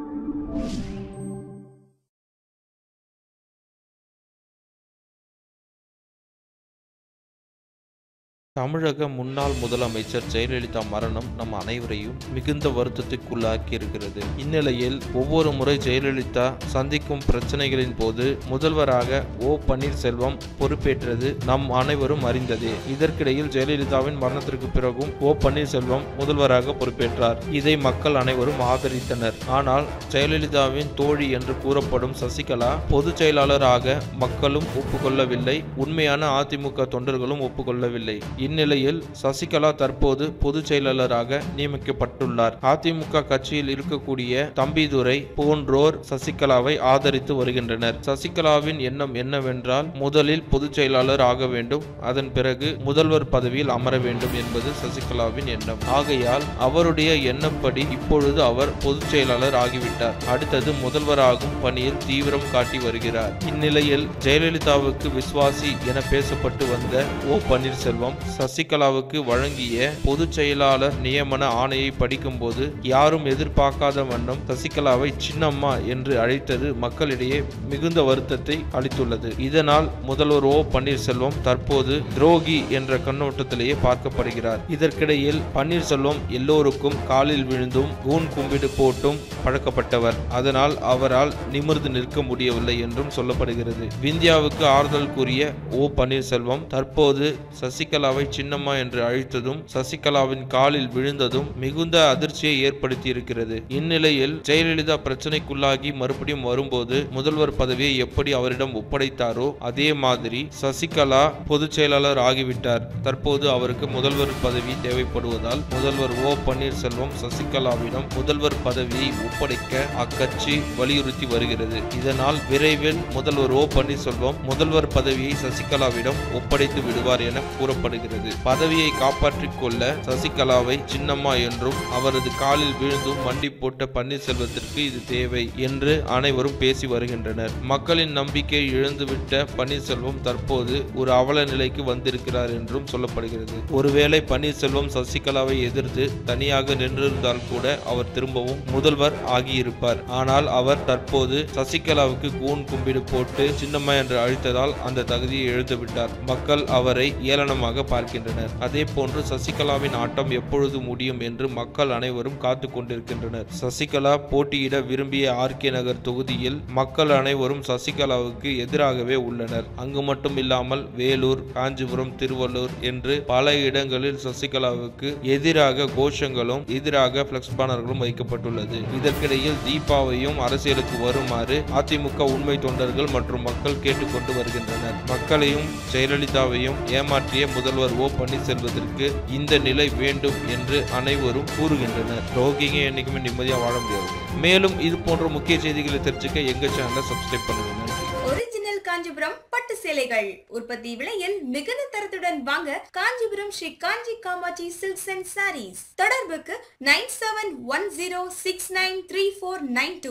தமிழக முன்னாள் முதலமைச்சர் ஜெயலலிதா மரணம் நம் அனைவரையும் மிகுந்த வருத்தத்திற்குள்ளாக்கி இருக்கிறது இந்நிலையில் ஒவ்வொரு முறை ஜெயலலிதா சந்திக்கும் பிரச்சனைகளின் போது முதல்வராக ஓ பன்னீர்செல்வம் பொறுப்பேற்றது நம் அனைவரும் அறிந்ததே இதற்கிடையில் ஜெயலலிதாவின் மரணத்திற்கு பிறகும் ஓ பன்னீர்செல்வம் முதல்வராக பொறுப்பேற்றார் இதை மக்கள் அனைவரும் ஆதரித்தனர் ஆனால் ஜெயலலிதாவின் தோழி என்று கூறப்படும் சசிகலா பொதுச் செயலாளராக மக்களும் ஒப்புக்கொள்ளவில்லை உண்மையான அதிமுக தொண்டர்களும் ஒப்புக்கொள்ளவில்லை இந்நிலையில் சசிகலா தற்போது பொதுச் செயலாளராக நியமிக்கப்பட்டுள்ளார் அதிமுக கட்சியில் இருக்கக்கூடிய தம்பிதுரை போன்றோர் சசிகலாவை ஆதரித்து வருகின்றனர் சசிகலாவின் எண்ணம் என்னவென்றால் முதலில் பொதுச் செயலாளர் ஆக வேண்டும் அதன் பிறகு முதல்வர் பதவியில் அமர வேண்டும் என்பது சசிகலாவின் எண்ணம் ஆகையால் அவருடைய எண்ணப்படி இப்பொழுது அவர் பொதுச் செயலாளர் ஆகிவிட்டார் அடுத்தது முதல்வராகும் பணியில் தீவிரம் காட்டி வருகிறார் இந்நிலையில் ஜெயலலிதாவுக்கு விசுவாசி என பேசப்பட்டு வந்த ஓ பன்னீர்செல்வம் சசிகலாவுக்கு வழங்கிய பொதுச் செயலாளர் நியமன ஆணையை படிக்கும்போது யாரும் எதிர்பார்க்காத வண்ணம் சசிகலாவை சின்னம்மா என்று அழைத்தது மக்களிடையே மிகுந்த வருத்தத்தை அளித்துள்ளது இதனால் முதல்வர் ஓ பன்னீர்செல்வம் தற்போது துரோகி என்ற கண்ணோட்டத்திலேயே பார்க்கப்படுகிறார் இதற்கிடையில் பன்னீர்செல்வம் எல்லோருக்கும் காலில் விழுந்தும் கூன் கும்பிடு போட்டும் பழக்கப்பட்டவர் அதனால் அவரால் நிமிர்ந்து நிற்க முடியவில்லை என்றும் சொல்லப்படுகிறது விந்தியாவுக்கு ஆறுதல் கூறிய ஓ பன்னீர்செல்வம் தற்போது சசிகலாவை சின்னம்மா என்று அழைத்ததும் சசிகலாவின் காலில் விழுந்ததும் மிகுந்த அதிர்ச்சியை ஏற்படுத்தி இருக்கிறது இந்நிலையில் ஜெயலலிதா பிரச்சனைக்குள்ளாகி மறுபடியும் வரும்போது முதல்வர் பதவியை எப்படி அவரிடம் ஒப்படைத்தாரோ அதே மாதிரி சசிகலா பொதுச் செயலாளர் ஆகிவிட்டார் தற்போது அவருக்கு முதல்வர் பதவி தேவைப்படுவதால் முதல்வர் ஓ பன்னீர்செல்வம் சசிகலாவிடம் முதல்வர் பதவியை ஒப்படைக்க அக்கட்சி வலியுறுத்தி வருகிறது இதனால் விரைவில் முதல்வர் ஓ பன்னீர்செல்வம் முதல்வர் பதவியை சசிகலாவிடம் ஒப்படைத்து விடுவார் என கூறப்படுகிறது பதவியை காப்பாற்றிக் கொள்ள சசிகலாவை சின்னம்மா என்றும் அவரது காலில் விழுந்தும் மண்டி போட்ட பன்னீர்செல்வத்திற்கு இது தேவை என்று அனைவரும் பேசி வருகின்றனர் மக்களின் நம்பிக்கை இழந்துவிட்ட பன்னீர்செல்வம் தற்போது ஒரு அவல நிலைக்கு வந்திருக்கிறார் என்றும் சொல்லப்படுகிறது ஒருவேளை பன்னீர்செல்வம் சசிகலாவை எதிர்த்து தனியாக நின்றிருந்தால் கூட அவர் திரும்பவும் முதல்வர் ஆகியிருப்பார் ஆனால் அவர் தற்போது சசிகலாவுக்கு கூன் கும்பிடு போட்டு சின்னம்மா என்று அழைத்ததால் அந்த தகுதியை இழந்துவிட்டார் மக்கள் அவரை ஏளனமாக பார்க்கின்றனர் அதே போன்று சசிகலாவின் ஆட்டம் எப்பொழுது முடியும் என்று மக்கள் அனைவரும் காத்து கொண்டிருக்கின்றனர் சசிகலா போட்டியிட விரும்பிய ஆர்கே நகர் தொகுதியில் மக்கள் அனைவரும் சசிகலாவுக்கு எதிராகவே உள்ளனர் அங்கு மட்டும் இல்லாமல் வேலூர் காஞ்சிபுரம் திருவள்ளூர் என்று பல இடங்களில் சசிகலாவுக்கு எதிராக கோஷங்களும் எதிராக பிளக்ஸ் பேனர்களும் வைக்கப்பட்டுள்ளது இதற்கிடையில் தீபாவையும் அரசியலுக்கு வருமாறு அதிமுக உண்மை தொண்டர்கள் மற்றும் மக்கள் கேட்டுக்கொண்டு வருகின்றனர் மக்களையும் ஜெயலலிதாவையும் ஏமாற்றிய முதல்வர் ஓ பன்னீர்செல்வத்திற்கு இந்த நிலை வேண்டும் என்று அனைவரும் கூறுகின்றனர் ரோகிங்க என்னைக்குமே நிம்மதியா வாழ முடியாது மேலும் இது போன்ற முக்கிய செய்திகளை தெரிஞ்சுக்க எங்க சேனலை சப்ஸ்கிரைப் பண்ணுங்க நன்றி ஒரிஜினல் காஞ்சிபுரம் பட்டு சேலைகள் உற்பத்தி விலையில் மிகுந்த தரத்துடன் வாங்க Kanchipuram Sri Kanchi Kamakshi silks and sarees தொடர்புக்கு nine seven one zero six nine three four nine two